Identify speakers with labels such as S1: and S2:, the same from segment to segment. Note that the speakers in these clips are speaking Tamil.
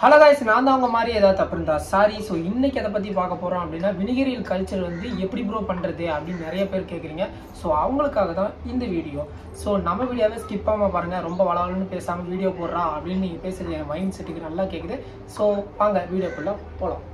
S1: ஹலோ காய்ஸ் நான் தான் அவங்க மாதிரி ஏதாவது தப்பு இருந்தா சாரி ஸோ இன்னைக்கு அதை பற்றி பார்க்க போகிறோம் அப்படின்னா வினிகரியல் கல்ச்சர் வந்து எப்படி ப்ரோ பண்ணுறது அப்படின்னு நிறைய பேர் கேட்குறீங்க ஸோ அவங்களுக்காக தான் இந்த வீடியோ ஸோ நம்ம வீடியோவை ஸ்கிப் ஆகாமல் பாருங்கள் ரொம்ப வளவலன்னு பேசாமல் வீடியோ போடுறா அப்படின்னு நீங்கள் பேசுறது என் மைண்ட் செட்டுக்கு நல்லா கேட்குது ஸோ வாங்க வீடியோக்குள்ளே போகலாம்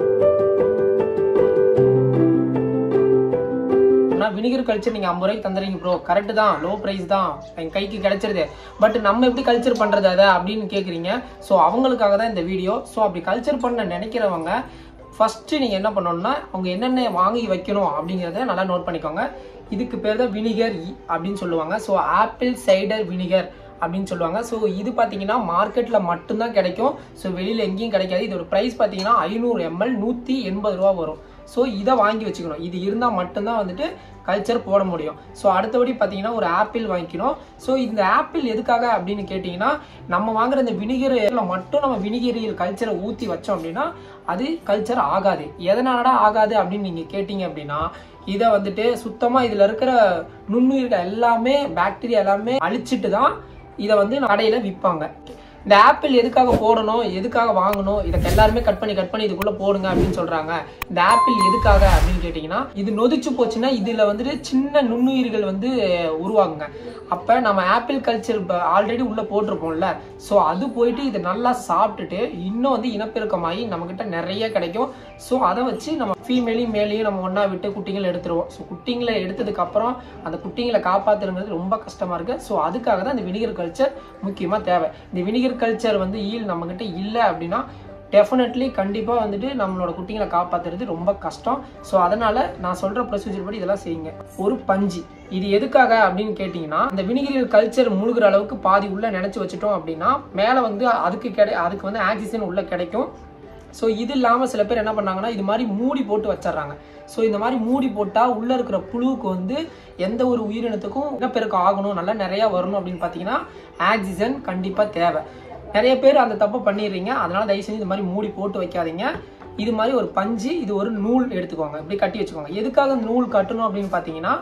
S1: ஆனால் வினிகர் கல்ச்சர் நீங்கள் ஐம்பது ரூபாய்க்கு தந்துறீங்க ப்ரோ கரெக்ட் தான் லோ ப்ரைஸ் தான் என் கைக்கு கிடைச்சிருது பட் நம்ம எப்படி கல்ச்சர் பண்ணுறது அதை அப்படின்னு கேட்குறீங்க ஸோ அவங்களுக்காக தான் இந்த வீடியோ ஸோ அப்படி கல்ச்சர் பண்ண நினைக்கிறவங்க ஃபஸ்ட்டு நீங்கள் என்ன பண்ணணும்னா அவங்க என்னென்ன வாங்கி வைக்கணும் அப்படிங்கிறத நல்லா நோட் பண்ணிக்கோங்க இதுக்கு பேர் தான் வினிகர் அப்படின்னு சொல்லுவாங்க ஸோ ஆப்பிள் சைடர் வினிகர் அப்படின்னு சொல்லுவாங்க ஸோ இது பார்த்தீங்கன்னா மார்க்கெட்டில் மட்டும்தான் கிடைக்கும் ஸோ வெளியில் எங்கேயும் கிடைக்காது இதோட ப்ரைஸ் பார்த்தீங்கன்னா ஐநூறு எம்எல் நூற்றி எண்பது ரூபா வரும் ஸோ இதை வாங்கி வச்சுக்கணும் இது இருந்தால் மட்டும்தான் வந்துட்டு கல்ச்சர் போட முடியும் ஸோ அடுத்தபடி பார்த்தீங்கன்னா ஒரு ஆப்பிள் வாங்கிக்கணும் ஸோ இந்த ஆப்பிள் எதுக்காக அப்படின்னு கேட்டிங்கன்னா நம்ம வாங்குற இந்த வினிகரில் மட்டும் நம்ம வினிகரியில் கல்ச்சரை ஊற்றி வச்சோம் அப்படின்னா அது கல்ச்சர் ஆகாது எதனாலடா ஆகாது அப்படின்னு நீங்கள் கேட்டிங்க அப்படின்னா இதை வந்துட்டு சுத்தமாக இதில் இருக்கிற நுண்ணுயிர்கள் எல்லாமே பாக்டீரியா எல்லாமே அழிச்சிட்டு தான் இதை வந்து கடையில் விற்பாங்க இந்த ஆப்பிள் எதுக்காக போடணும் எதுக்காக வாங்கணும் இதை எல்லாருமே கட் பண்ணி கட் பண்ணி இதுக்குள்ள போடுங்க அப்படின்னு சொல்றாங்க இந்த ஆப்பிள் எதுக்காக அப்படின்னு கேட்டீங்கன்னா இது நொதிச்சு போச்சுன்னா இதுல வந்துட்டு சின்ன நுண்ணுயிர்கள் வந்து உருவாகுங்க அப்ப நம்ம ஆப்பிள் கல்ச்சர் ஆல்ரெடி உள்ள போட்டிருப்போம்ல ஸோ அது போயிட்டு இதை நல்லா சாப்பிட்டுட்டு இன்னும் வந்து இனப்பெருக்கமாகி நம்ம கிட்ட நிறைய கிடைக்கும் ஸோ அதை வச்சு நம்ம ஃபீமேலையும் மேலேயும் நம்ம ஒன்றா விட்டு குட்டிங்களை எடுத்துருவோம் ஸோ குட்டிங்களை எடுத்ததுக்கு அப்புறம் அந்த குட்டிங்களை காப்பாற்றுறது ரொம்ப கஷ்டமா இருக்கு ஸோ அதுக்காக தான் இந்த வினிகர் கல்ச்சர் முக்கியமாக தேவை இந்த வினிகர் கல்ச்சர் வந்து ஈல் நம்மக்கிட்ட இல்லை அப்படின்னா டெஃபினெட்லி கண்டிப்பாக வந்துட்டு நம்மளோட குட்டிங்களை காப்பாற்றுறது ரொம்ப கஷ்டம் ஸோ அதனால் நான் சொல்கிற ப்ரொசீஜர் படி இதெல்லாம் செய்யுங்க ஒரு பஞ்சு இது எதுக்காக அப்படின்னு கேட்டிங்கன்னா இந்த வினிகரியல் கல்ச்சர் முழுகிற அளவுக்கு பாதி உள்ளே நினச்சி வச்சுட்டோம் அப்படின்னா மேலே வந்து அதுக்கு கிடை அதுக்கு வந்து ஆக்சிஜன் உள்ளே கிடைக்கும் ஸோ இது இல்லாமல் சில பேர் என்ன பண்ணாங்கன்னா இது மாதிரி மூடி போட்டு வச்சிடுறாங்க ஸோ இந்த மாதிரி மூடி போட்டால் உள்ளே இருக்கிற புழுவுக்கு வந்து எந்த ஒரு உயிரினத்துக்கும் இனப்பெருக்கம் ஆகணும் நல்லா நிறையா வரணும் அப்படின்னு பார்த்தீங்கன்னா ஆக்சிஜன் கண்டிப்பாக தேவை நிறைய பேர் அந்த தப்பை பண்ணிடுறீங்க அதனால தயவு செஞ்சு இந்த மாதிரி மூடி போட்டு வைக்காதீங்க இது மாதிரி ஒரு பஞ்சு இது ஒரு நூல் எடுத்துக்கோங்க இப்படி கட்டி வச்சுக்கோங்க எதுக்காக இந்த நூல் கட்டணும் அப்படின்னு பார்த்தீங்கன்னா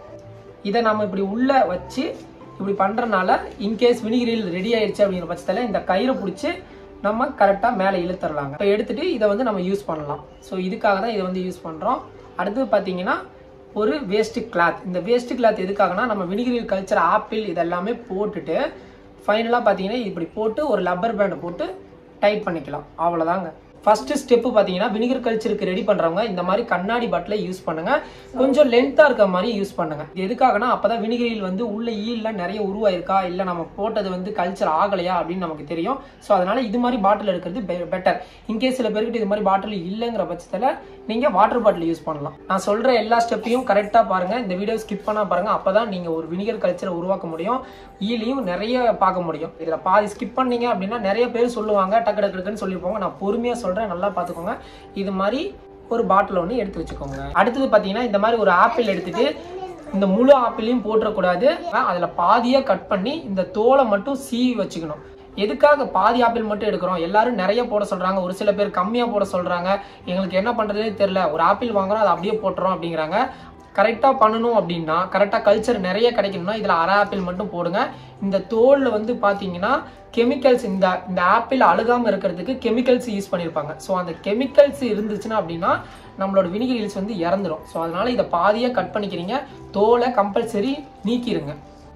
S1: இதை நம்ம இப்படி உள்ள வச்சு இப்படி பண்ணுறனால இன்கேஸ் வினிகிரில் ரெடி ஆயிடுச்சு அப்படிங்கிற பட்சத்தில் இந்த கயிறை பிடிச்சி நம்ம கரெக்டாக மேலே இழுத்துடலாங்க இப்போ எடுத்துட்டு இதை வந்து நம்ம யூஸ் பண்ணலாம் ஸோ இதுக்காக தான் இதை வந்து யூஸ் பண்ணுறோம் அடுத்து பார்த்தீங்கன்னா ஒரு வேஸ்ட் கிளாத் இந்த வேஸ்ட் கிளாத் எதுக்காகனா நம்ம வினிகிரில் கல்ச்சர் ஆப்பிள் இதெல்லாமே போட்டுட்டு ஃபைனலாக பார்த்தீங்கன்னா இப்படி போட்டு ஒரு லப்பர் பேண்டை போட்டு டைட் பண்ணிக்கலாம் அவ்வளோதாங்க ஃபர்ஸ்ட் ஸ்டெப்பு பார்த்தீங்கன்னா வினிகர் கல்ச்சருக்கு ரெடி பண்ணுறவங்க இந்த மாதிரி கண்ணாடி பாட்டிலை யூஸ் பண்ணுங்க கொஞ்சம் லென்த்தாக இருக்க மாதிரி யூஸ் பண்ணுங்க இது எதுக்காகனா அப்பதான் வினிகரில் வந்து உள்ள ஈல்லாம் நிறைய உருவாயிருக்கா இல்லை நம்ம போட்டது வந்து கல்ச்சர் ஆகலையா அப்படின்னு நமக்கு தெரியும் ஸோ அதனால இது மாதிரி பாட்டில் எடுக்கிறது பெட்டர் இன்கேஸ் சில பேர்கிட்ட இது மாதிரி பாட்டில் இல்லைங்கிற பட்சத்தில் நீங்கள் வாட்டர் பாட்டில் யூஸ் பண்ணலாம் நான் சொல்கிற எல்லா ஸ்டெப்பையும் கரெக்டாக பாருங்கள் இந்த வீடியோ ஸ்கிப் பண்ணால் பாருங்கள் அப்போ தான் நீங்கள் ஒரு வினிகர் கல்ச்சரை உருவாக்க முடியும் ஈலையும் நிறைய பார்க்க முடியும் இதில் பாதி ஸ்கிப் பண்ணீங்க அப்படின்னா நிறைய பேர் சொல்லுவாங்க டக்கு டக்கு டக்குன்னு சொல்லியிருப்பாங்க நான் பொறுமையாக சொல்கிறேன் நல்லா பார்த்துக்கோங்க இது மாதிரி ஒரு பாட்டில் ஒன்று எடுத்து வச்சுக்கோங்க அடுத்தது பார்த்தீங்கன்னா இந்த மாதிரி ஒரு ஆப்பிள் எடுத்துட்டு இந்த முழு ஆப்பிளையும் போட்டுறக்கூடாது அதில் பாதியாக கட் பண்ணி இந்த தோலை மட்டும் சீவி வச்சுக்கணும் எதுக்காக பாதி ஆப்பிள் மட்டும் எடுக்கிறோம் எல்லாரும் நிறைய போட சொல்றாங்க ஒரு சில பேர் கம்மியாக போட சொல்றாங்க எங்களுக்கு என்ன பண்றதுனே தெரியல ஒரு ஆப்பிள் வாங்குறோம் அதை அப்படியே போட்டுறோம் அப்படிங்கிறாங்க கரெக்டாக பண்ணணும் அப்படின்னா கரெக்டாக கல்ச்சர் நிறைய கிடைக்கணும்னா இதில் அரை ஆப்பிள் மட்டும் போடுங்க இந்த தோலில் வந்து பார்த்தீங்கன்னா கெமிக்கல்ஸ் இந்த இந்த ஆப்பிள் அழுகாமல் இருக்கிறதுக்கு கெமிக்கல்ஸ் யூஸ் பண்ணியிருப்பாங்க ஸோ அந்த கெமிக்கல்ஸ் இருந்துச்சுன்னா அப்படின்னா நம்மளோட வினிகரில்ஸ் வந்து இறந்துடும் ஸோ அதனால இதை பாதியாக கட் பண்ணிக்கிறீங்க தோலை கம்பல்சரி நீக்கிடுங்க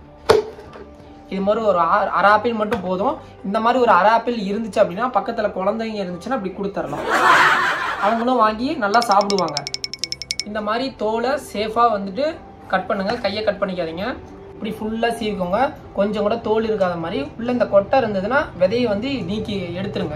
S1: இது மாதிரி ஒரு அரை ஆப்பிள் மட்டும் போதும் இந்த மாதிரி ஒரு அரை ஆப்பிள் இருந்துச்சு அப்படின்னா பக்கத்தில் குழந்தைங்க இருந்துச்சுன்னா அப்படி கொடுத்துடலாம் அவங்களும் வாங்கி நல்லா சாப்பிடுவாங்க இந்த மாதிரி தோலை சேஃபாக வந்துட்டு கட் பண்ணுங்க கையை கட் பண்ணிக்காதீங்க இப்படி ஃபுல்லாக சீவிக்கோங்க கொஞ்சம் கூட தோல் இருக்காத மாதிரி உள்ள இந்த கொட்டை இருந்ததுன்னா விதையை வந்து நீக்கி எடுத்துருங்க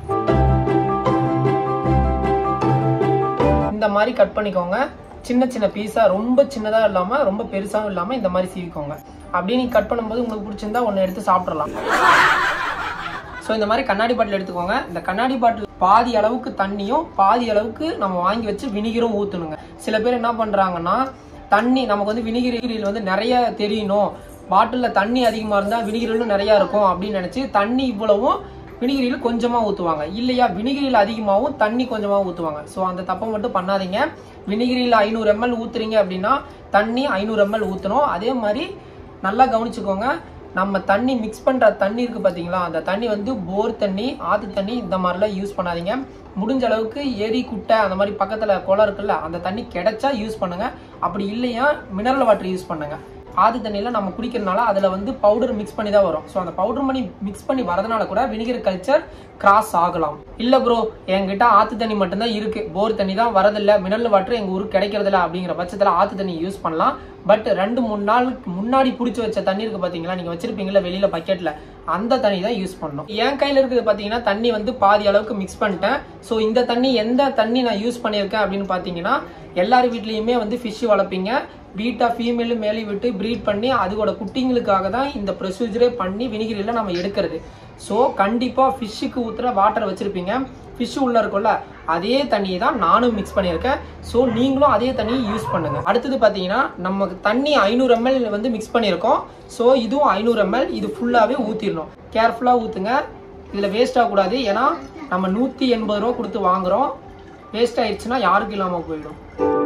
S1: இந்த மாதிரி கட் பண்ணிக்கோங்க சின்ன சின்ன பீஸாக ரொம்ப சின்னதாக இல்லாமல் ரொம்ப பெருசாகவும் இல்லாமல் இந்த மாதிரி சீவிக்கோங்க அப்படியே நீங்கள் கட் பண்ணும்போது உங்களுக்கு பிடிச்சிருந்தா ஒன்று எடுத்து சாப்பிட்றலாம் ஸோ இந்த மாதிரி கண்ணாடி பாட்டில் எடுத்துக்கோங்க இந்த கண்ணாடி பாட்டில் பாதி அளவுக்கு தண்ணியும் பாதி அளவுக்கு நம்ம வாங்கி வச்சு வினிகரும் ஊற்றணுங்க சில பேர் என்ன பண்ணுறாங்கன்னா தண்ணி நமக்கு வந்து வினிகிரியில் வந்து நிறைய தெரியணும் பாட்டிலில் தண்ணி அதிகமாக இருந்தால் வினிகிரிலும் நிறையா இருக்கும் அப்படின்னு நினச்சி தண்ணி இவ்வளவும் வினிகிரியில் கொஞ்சமாக ஊற்றுவாங்க இல்லையா வினிகிரியில் அதிகமாகவும் தண்ணி கொஞ்சமாக ஊற்றுவாங்க ஸோ அந்த தப்பை மட்டும் பண்ணாதீங்க வினிகிரியில் ஐநூறு எம்எல் ஊற்றுறீங்க அப்படின்னா தண்ணி ஐநூறு எம்எல் ஊற்றணும் அதே மாதிரி நல்லா கவனிச்சுக்கோங்க நம்ம தண்ணி மிக்ஸ் பண்ற தண்ணி இருக்கு பாத்தீங்களா அந்த தண்ணி வந்து போர் தண்ணி ஆத்து தண்ணி இந்த மாதிரிலாம் யூஸ் பண்ணாதீங்க முடிஞ்ச அளவுக்கு ஏரி குட்டை அந்த மாதிரி பக்கத்துல குளம் இருக்குல்ல அந்த தண்ணி கிடைச்சா யூஸ் பண்ணுங்க அப்படி இல்லையா மினரல் வாட்டர் யூஸ் பண்ணுங்க ஆதி தண்ணியில நம்ம குடிக்கிறதுனால அதுல வந்து பவுடர் மிக்ஸ் பண்ணி தான் வரும் ஸோ அந்த பவுடர் பண்ணி மிக்ஸ் பண்ணி வரதுனால கூட வினிகர் கல்ச்சர் கிராஸ் ஆகலாம் இல்ல ப்ரோ என்கிட்ட ஆத்து தண்ணி மட்டும்தான் இருக்கு போர் தண்ணி தான் வரதில்ல மினரல் வாட்டர் எங்க ஊருக்கு கிடைக்கிறதில்ல அப்படிங்கிற பட்சத்துல ஆத்து தண்ணி யூஸ் பண்ணலாம் பட் ரெண்டு மூணு நாளுக்கு முன்னாடி பிடிச்சி வச்ச தண்ணி இருக்கு பாத்தீங்களா நீங்க வச்சிருப்பீங்களா வெளியில பக்கெட்ல அந்த தண்ணி தான் யூஸ் பண்ணணும் என் கையில இருக்குது பாத்தீங்கன்னா தண்ணி வந்து பாதி அளவுக்கு மிக்ஸ் பண்ணிட்டேன் ஸோ இந்த தண்ணி எந்த தண்ணி நான் யூஸ் பண்ணியிருக்கேன் அப்படின்னு பாத்தீங்கன்னா எல்லார் வீட்லயுமே வந்து ஃபிஷ் வளர்ப்பீங்க பீட்டா ஃபீமேலு மேலே விட்டு ப்ரீட் பண்ணி அதோட குட்டிங்களுக்காக தான் இந்த ப்ரொசீஜரே பண்ணி வினிகிரியில் நம்ம எடுக்கிறது ஸோ கண்டிப்பாக ஃபிஷ்ஷுக்கு ஊற்றுற வாட்டர் வச்சுருப்பீங்க ஃபிஷ் உள்ள இருக்கும்ல அதே தண்ணியை தான் நானும் மிக்ஸ் பண்ணியிருக்கேன் ஸோ நீங்களும் அதே தண்ணியை யூஸ் பண்ணுங்க அடுத்தது பார்த்தீங்கன்னா நமக்கு தண்ணி ஐநூறு எம்எல் வந்து மிக்ஸ் பண்ணியிருக்கோம் ஸோ இதுவும் ஐநூறு எம்எல் இது ஃபுல்லாகவே ஊற்றிடணும் கேர்ஃபுல்லாக ஊற்றுங்க இதில் வேஸ்ட் ஆகக்கூடாது ஏன்னா நம்ம நூற்றி எண்பது ரூபா கொடுத்து வாங்குறோம் வேஸ்ட் ஆயிடுச்சுன்னா யாருக்கு இல்லாமல் போயிடும்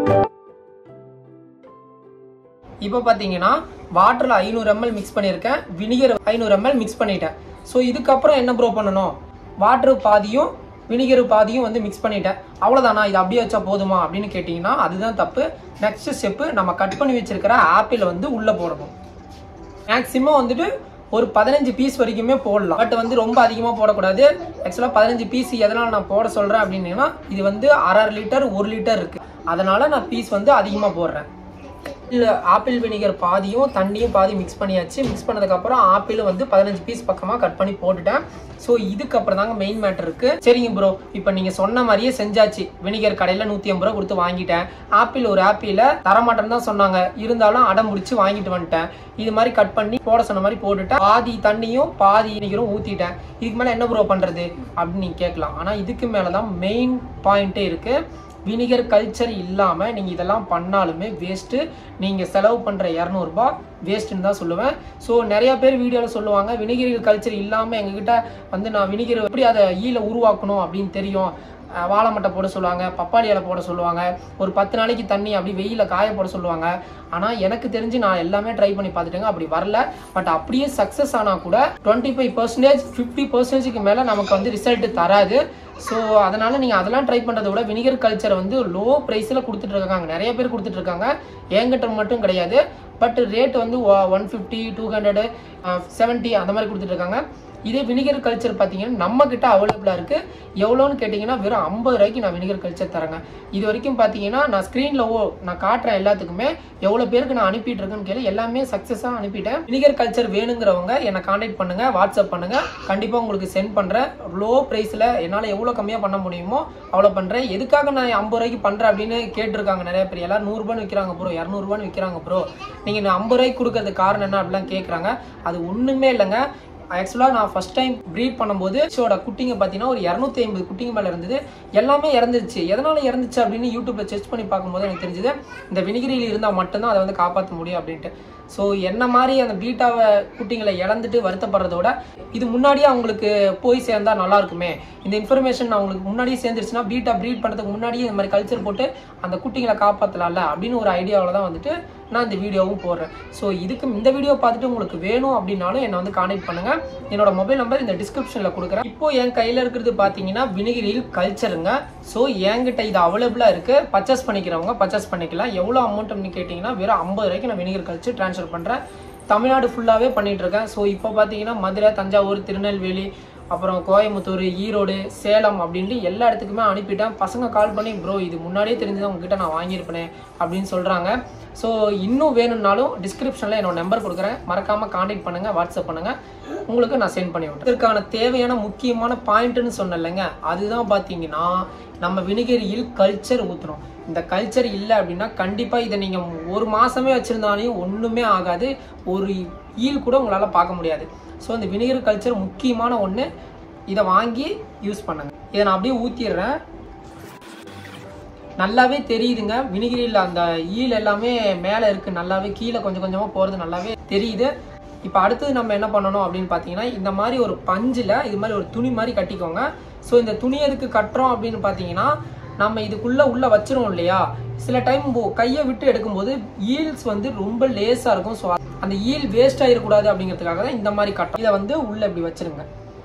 S1: இப்போ பார்த்தீங்கன்னா வாட்டரில் ஐநூறு எம்எல் மிக்ஸ் பண்ணியிருக்கேன் வினிகர் ஐநூறு எம்எல் மிக்ஸ் பண்ணிட்டேன் ஸோ இதுக்கப்புறம் என்ன ப்ரோ பண்ணணும் வாட்டர் பாதியும் வினிகர் பாதியும் வந்து மிக்ஸ் பண்ணிட்டேன் அவ்வளோதானா இது அப்படியே வச்சா போதுமா அப்படின்னு கேட்டிங்கன்னா அதுதான் தப்பு நெக்ஸ்ட் ஸ்டெப்பு நம்ம கட் பண்ணி வச்சிருக்கிற ஆப்பிள் வந்து உள்ளே போடணும் மேக்ஸிமம் வந்துட்டு ஒரு பதினஞ்சு பீஸ் வரைக்குமே போடலாம் பட் வந்து ரொம்ப அதிகமாக போடக்கூடாது ஆக்சுவலாக பதினஞ்சு பீஸ் எதனால் நான் போட சொல்கிறேன் அப்படின்னா இது வந்து அரை லிட்டர் ஒரு லிட்டர் இருக்குது அதனால நான் பீஸ் வந்து அதிகமாக போடுறேன் இல்லை ஆப்பிள் வினிகர் பாதியும் தண்ணியும் பாதி மிக்ஸ் பண்ணியாச்சு மிக்ஸ் பண்ணதுக்கப்புறம் ஆப்பிள் வந்து பதினஞ்சு பீஸ் பக்கமாக கட் பண்ணி போட்டுட்டேன் ஸோ இதுக்கப்புறம் தாங்க மெயின் மேட்டர் இருக்கு சரிங்க ப்ரோ இப்போ நீங்கள் சொன்ன மாதிரியே செஞ்சாச்சு வினிகர் கடையில் நூற்றி ஐம்பது ரூபா கொடுத்து வாங்கிட்டேன் ஆப்பிள் ஒரு ஆப்பிள தரமாட்டேன்னு தான் சொன்னாங்க இருந்தாலும் அடம் முடிச்சு வாங்கிட்டு வந்துட்டேன் இது மாதிரி கட் பண்ணி போட சொன்ன மாதிரி போட்டுட்டேன் பாதி தண்ணியும் பாதி வினிகரும் ஊற்றிட்டேன் இதுக்கு மேலே என்ன ப்ரோ பண்ணுறது அப்படின்னு நீங்கள் கேட்கலாம் ஆனால் இதுக்கு மேலே தான் மெயின் பாயிண்ட்டே இருக்குது வினிகர் கல்ச்சர் இல்லாமல் நீங்கள் இதெல்லாம் பண்ணாலுமே வேஸ்ட்டு நீங்கள் செலவு பண்ணுற இரநூறுபா வேஸ்ட்டுன்னு தான் சொல்லுவேன் ஸோ நிறைய பேர் வீடியோவில் சொல்லுவாங்க வினிகர் கல்ச்சர் இல்லாமல் எங்ககிட்ட வந்து நான் வினிகர் எப்படி அதை ஈல உருவாக்கணும் அப்படின்னு தெரியும் அஹ் வாழை மட்டை போட சொல்லுவாங்க பப்பாளி இலை போட சொல்லுவாங்க ஒரு பத்து நாளைக்கு தண்ணி அப்படி வெயில காய போட சொல்லுவாங்க ஆனால் எனக்கு தெரிஞ்சு நான் எல்லாமே ட்ரை பண்ணி பார்த்துட்டேங்க அப்படி வரல பட் அப்படியே சக்ஸஸ் ஆனால் கூட டுவெண்ட்டி ஃபைவ் பர்சன்டேஜ் ஃபிஃப்டி பர்சன்டேஜுக்கு மேலே நமக்கு வந்து ரிசல்ட் தராது ஸோ அதனால நீங்கள் அதெல்லாம் ட்ரை பண்ணுறத விட வினிகர் கல்ச்சர் வந்து லோ ப்ரைஸில் கொடுத்துட்டு இருக்காங்க நிறைய பேர் கொடுத்துட்டு இருக்காங்க என்கிட்ட மட்டும் கிடையாது பட் ரேட் வந்து one fifty two hundred seventy அந்த மாதிரி கொடுத்துட்டு இருக்காங்க இதே வினிகர் கல்ச்சர் பார்த்தீங்கன்னா நம்ம கிட்ட அவைலபிளாக இருக்கு எவ்வளோன்னு கேட்டிங்கன்னா வெறும் ஐம்பது ரூபாய்க்கு நான் வினிகர் கல்ச்சர் தரேங்க இது வரைக்கும் பார்த்தீங்கன்னா நான் ஸ்க்ரீனில் ஓ நான் காட்டுறேன் எல்லாத்துக்குமே எவ்வளோ பேருக்கு நான் அனுப்பிட்டு இருக்கேன்னு கேள்வி எல்லாமே சக்ஸஸாக அனுப்பிட்டேன் வினிகர் கல்ச்சர் வேணுங்கிறவங்க என்னை காண்டாக்ட் பண்ணுங்க வாட்ஸ்அப் பண்ணுங்க கண்டிப்பாக உங்களுக்கு சென்ட் பண்ணுறேன் லோ ப்ரைஸில் என்னால் எவ்வளோ கம்மியாக பண்ண முடியுமோ அவ்வளோ பண்ணுறேன் எதுக்காக நான் ஐம்பது ரூபாய்க்கு பண்ணுறேன் அப்படின்னு கேட்டிருக்காங்க நிறைய பேர் எல்லாரும் நூறுரூபான்னு விற்கிறாங்க ப்ரோ இரநூறுபான்னு விற்கிறாங்க ப்ரோ நீங்கள் நான் ஐம்பது ரூபாய்க்கு கொடுக்கறதுக்கு காரணம் என்ன அப்படிலாம் கேட்குறாங்க அது ஒன்றுமே இல்லைங்க ஆக்சுவலாக நான் ஃபர்ஸ்ட் டைம் ப்ரீட் பண்ணும்போது ஷோட குட்டிங்க பார்த்தீங்கன்னா ஒரு இரநூத்தி ஐம்பது குட்டிங்க மேலே இருந்தது எல்லாமே இறந்துருச்சு எதனால் இறந்துச்சு அப்படின்னு யூடியூப்ல செக் பண்ணி பார்க்கும்போது எனக்கு தெரிஞ்சது இந்த வினிகிரியில் இருந்தால் மட்டும்தான் அதை வந்து காப்பாற்ற முடியும் அப்படின்ட்டு ஸோ என்ன மாதிரி அந்த பீட்டாவை குட்டிங்களை இழந்துட்டு வருத்தப்படுறத விட இது முன்னாடியே அவங்களுக்கு போய் சேர்ந்தா நல்லா இருக்குமே இந்த இன்ஃபர்மேஷன் அவங்களுக்கு முன்னாடியே சேர்ந்துருச்சுன்னா பீட்டா ப்ரீட் பண்ணுறதுக்கு முன்னாடியே இந்த மாதிரி கல்ச்சர் போட்டு அந்த குட்டிங்களை காப்பாற்றலாம்ல அப்படின்னு ஒரு ஐடியாவில் தான் வந்துட்டு நான் இந்த வீடியோவும் போடுறேன் ஸோ இதுக்கு இந்த வீடியோ பார்த்துட்டு உங்களுக்கு வேணும் அப்படின்னாலும் என்னை வந்து காண்டாக்ட் பண்ணுங்க என்னோட மொபைல் நம்பர் இந்த டிஸ்கிரிப்ஷனில் கொடுக்குறேன் இப்போ என் கையில் இருக்கிறது பார்த்தீங்கன்னா வினிகிரியில் கல்ச்சருங்க ஸோ என்கிட்ட இது அவைலபிளாக இருக்கு பர்ச்சேஸ் பண்ணிக்கிறவங்க பர்ச்சேஸ் பண்ணிக்கலாம் எவ்வளோ அமௌண்ட் அப்படின்னு கேட்டிங்கன்னா வெறும் ஐம்பது ரூபாய்க்கு நான் வினிகர் கல்ச்சர் ட்ரான்ஸ்ஃபர் பண்ணுறேன் தமிழ்நாடு ஃபுல்லாகவே பண்ணிட்டு இருக்கேன் ஸோ இப்போ பார்த்தீங்கன்னா மதுரை தஞ்சாவூர் திருநெல்வேலி அப்புறம் கோயம்புத்தூர் ஈரோடு சேலம் அப்படின்ட்டு எல்லா இடத்துக்குமே அனுப்பிட்டேன் பசங்க கால் பண்ணி ப்ரோ இது முன்னாடியே தெரிஞ்சுதான் உங்ககிட்ட நான் வாங்கியிருப்பேனே அப்படின்னு சொல்கிறாங்க ஸோ இன்னும் வேணும்னாலும் டிஸ்கிரிப்ஷனில் என்னோட நம்பர் கொடுக்குறேன் மறக்காமல் காண்டாக்ட் பண்ணுங்கள் வாட்ஸ்அப் பண்ணுங்கள் உங்களுக்கு நான் சென்ட் பண்ணி விட்றேன் இதற்கான தேவையான முக்கியமான பாயிண்ட்டுன்னு சொன்னேன்லங்க அதுதான் பார்த்தீங்கன்னா நம்ம வினிகரியில் கல்ச்சர் ஊற்றுறோம் இந்த கல்ச்சர் இல்லை அப்படின்னா கண்டிப்பாக இதை நீங்கள் ஒரு மாதமே வச்சுருந்தாலையும் ஒன்றுமே ஆகாது ஒரு ஈல் கூட உங்களால் பார்க்க முடியாது ஸோ இந்த வினிகர் கல்ச்சர் முக்கியமான ஒன்று இதை வாங்கி யூஸ் பண்ணுங்க இதை நான் அப்படியே ஊற்றிடுறேன் நல்லாவே தெரியுதுங்க வினிகிரியில் அந்த ஈல் எல்லாமே மேலே இருக்கு நல்லாவே கீழே கொஞ்சம் கொஞ்சமாக போகிறது நல்லாவே தெரியுது இப்போ அடுத்தது நம்ம என்ன பண்ணணும் அப்படின்னு பார்த்தீங்கன்னா இந்த மாதிரி ஒரு பஞ்சில் இது மாதிரி ஒரு துணி மாதிரி கட்டிக்கோங்க ஸோ இந்த துணி எதுக்கு கட்டுறோம் அப்படின்னு பார்த்தீங்கன்னா நம்ம இதுக்குள்ளே உள்ளே வச்சிரும் இல்லையா சில டைம் கையை விட்டு எடுக்கும்போது ஈல்ஸ் வந்து ரொம்ப லேஸாக இருக்கும் ஸோ அந்த ஈல் வேஸ்ட் ஆகிடக்கூடாது அப்படிங்கிறதுக்காக தான் இந்த மாதிரி கட்டம் இதை வந்து உள்ள இப்படி வச்சிருங்க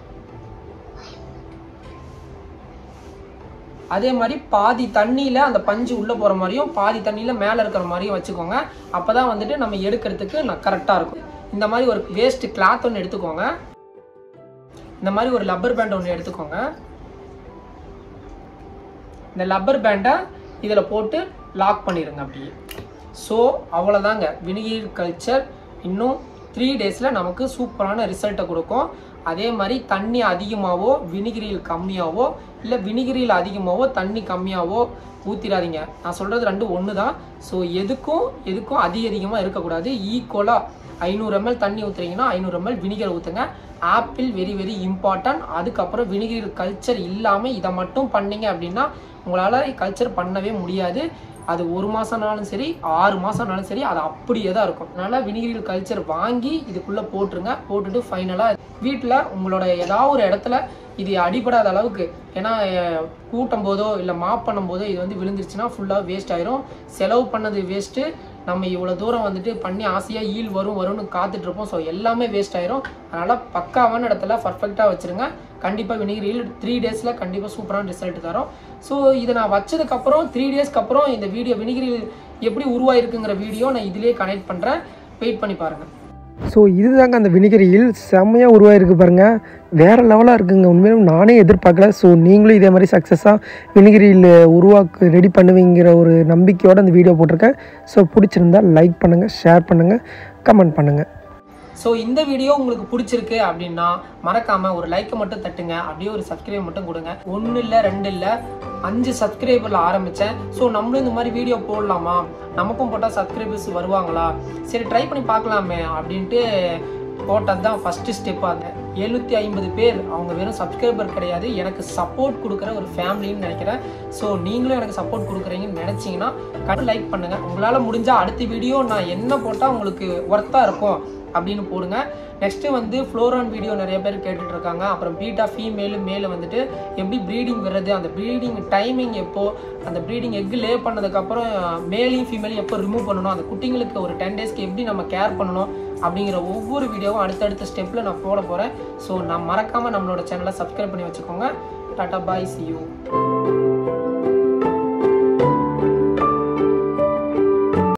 S1: அதே மாதிரி பாதி தண்ணியில் அந்த பஞ்சு உள்ளே போகிற மாதிரியும் பாதி தண்ணியில் மேலே இருக்கிற மாதிரியும் வச்சுக்கோங்க அப்போ தான் வந்துட்டு நம்ம எடுக்கிறதுக்கு நான் கரெக்டாக இருக்கும் இந்த மாதிரி ஒரு வேஸ்ட் கிளாத் ஒன்று எடுத்துக்கோங்க இந்த மாதிரி ஒரு லப்பர் பேண்ட் ஒன்று எடுத்துக்கோங்க இந்த லப்பர் பேண்டை இதில் போட்டு லாக் பண்ணிடுங்க அப்படியே ஸோ அவ்வளோதாங்க வினிகர் கல்ச்சர் இன்னும் த்ரீ டேஸில் நமக்கு சூப்பரான ரிசல்ட்டை கொடுக்கும் அதே மாதிரி தண்ணி அதிகமாகவோ வினிகிரியில் கம்மியாகவோ இல்லை வினிகிரியில் அதிகமாகவோ தண்ணி கம்மியாகவோ ஊற்றிடாதீங்க நான் சொல்கிறது ரெண்டு ஒன்று தான் ஸோ எதுக்கும் எதுக்கும் அதிக அதிகமாக இருக்கக்கூடாது ஈக்குவலாக ஐநூறு எம்எல் தண்ணி ஊற்றுறீங்கன்னா ஐநூறு எம்எல் வினிகர் ஊற்றுங்க ஆப்பிள் வெரி வெரி இம்பார்ட்டன்ட் அதுக்கப்புறம் வினிகர் கல்ச்சர் இல்லாமல் இதை மட்டும் பண்ணீங்க அப்படின்னா உங்களால் கல்ச்சர் பண்ணவே முடியாது அது ஒரு மாதம்னாலும் சரி ஆறு மாதம்னாலும் சரி அது அப்படியே தான் இருக்கும் அதனால் வினிகரில் கல்ச்சர் வாங்கி இதுக்குள்ளே போட்டுருங்க போட்டுட்டு ஃபைனலாக வீட்டில் உங்களோட ஏதாவது ஒரு இடத்துல இது அடிபடாத அளவுக்கு ஏன்னா அஹ், கூட்டும் போதோ இல்லை மாப் பண்ணும் போதோ இது வந்து விழுந்துருச்சுன்னா ஃபுல்லாக வேஸ்ட் ஆயிரும் செலவு பண்ணது வேஸ்ட்டு நம்ம இவ்வளோ தூரம் வந்துட்டு பண்ணி ஆசையாக ஈல் வரும் வரும்னு காத்துட்டு இருப்போம் ஸோ எல்லாமே வேஸ்ட் ஆயிரும் அதனால் பக்காவான இடத்துல பர்ஃபெக்டாக வச்சுருங்க கண்டிப்பாக வினிகர் ஈல் த்ரீ டேஸில் கண்டிப்பாக சூப்பரான ரிசல்ட் தரும் ஸோ இதை நான் வச்சதுக்கப்புறம் த்ரீ டேஸ்க்கு அப்புறம் இந்த வீடியோ வினிகர் eel எப்படி உருவாயிருக்குங்கிற வீடியோ நான் இதிலே கனெக்ட் பண்ணுறேன் வெயிட் பண்ணி பாருங்கள்
S2: ஸோ இதுதாங்க அந்த வினிகர் ஈல் செம்மையாக உருவாயிருக்கு பாருங்கள் வேறு லெவலாக இருக்குங்க உண்மையிலும் நானே எதிர்பார்க்கல ஸோ நீங்களும் இதே மாதிரி சக்ஸஸாக வினிகர் ஈல் உருவாக்கு ரெடி பண்ணுவீங்கிற ஒரு நம்பிக்கையோடு அந்த வீடியோ போட்டிருக்கேன் ஸோ பிடிச்சிருந்தா லைக் பண்ணுங்கள் ஷேர் பண்ணுங்கள் கமெண்ட் பண்ணுங்கள்
S1: ஸோ இந்த வீடியோ உங்களுக்கு பிடிச்சிருக்கு அப்படின்னா மறக்காம ஒரு லைக்கை மட்டும் தட்டுங்க அப்படியே ஒரு சப்ஸ்கிரைப் மட்டும் கொடுங்க ஒன்று இல்லை ரெண்டு இல்லை அஞ்சு சப்ஸ்கிரைபரில் ஆரம்பித்தேன் ஸோ நம்மளும் இந்த மாதிரி வீடியோ போடலாமா நமக்கும் போட்டால் சப்ஸ்கிரைபர்ஸ் வருவாங்களா சரி ட்ரை பண்ணி பார்க்கலாமே அப்படின்ட்டு போட்டது தான் ஃபஸ்ட்டு ஸ்டெப் அது எழுநூற்றி ஐம்பது பேர் அவங்க வெறும் சப்ஸ்கிரைபர் கிடையாது எனக்கு சப்போர்ட் கொடுக்குற ஒரு ஃபேமிலின்னு நினைக்கிறேன் ஸோ நீங்களும் எனக்கு சப்போர்ட் கொடுக்குறீங்கன்னு நினச்சிங்கன்னா கண்டிப்பாக லைக் பண்ணுங்கள் உங்களால் முடிஞ்சால் அடுத்த வீடியோ நான் என்ன போட்டால் உங்களுக்கு ஒர்த்தாக இருக்கும் அப்படின்னு போடுங்க நெக்ஸ்ட்டு வந்து ஃப்ளோரான் வீடியோ நிறைய பேர் கேட்டுட்டு இருக்காங்க அப்புறம் பீட்டா ஃபீமேலு மேலே வந்துட்டு எப்படி ப்ரீடிங் வர்றது அந்த ப்ரீடிங் டைமிங் எப்போ அந்த ப்ரீடிங் எக் லே பண்ணதுக்கப்புறம் மேலையும் ஃபீமேலையும் எப்போ ரிமூவ் பண்ணணும் அந்த குட்டிங்களுக்கு ஒரு டென் டேஸ்க்கு எப்படி நம்ம கேர் பண்ணணும் அப்படிங்கிற ஒவ்வொரு வீடியோவும் அடுத்தடுத்த ஸ்டெப்பில் நான் போட போகிறேன் ஸோ நான் மறக்காமல் நம்மளோட சேனலை சப்ஸ்கிரைப் பண்ணி வச்சுக்கோங்க டாட்டா பாய் சி யூ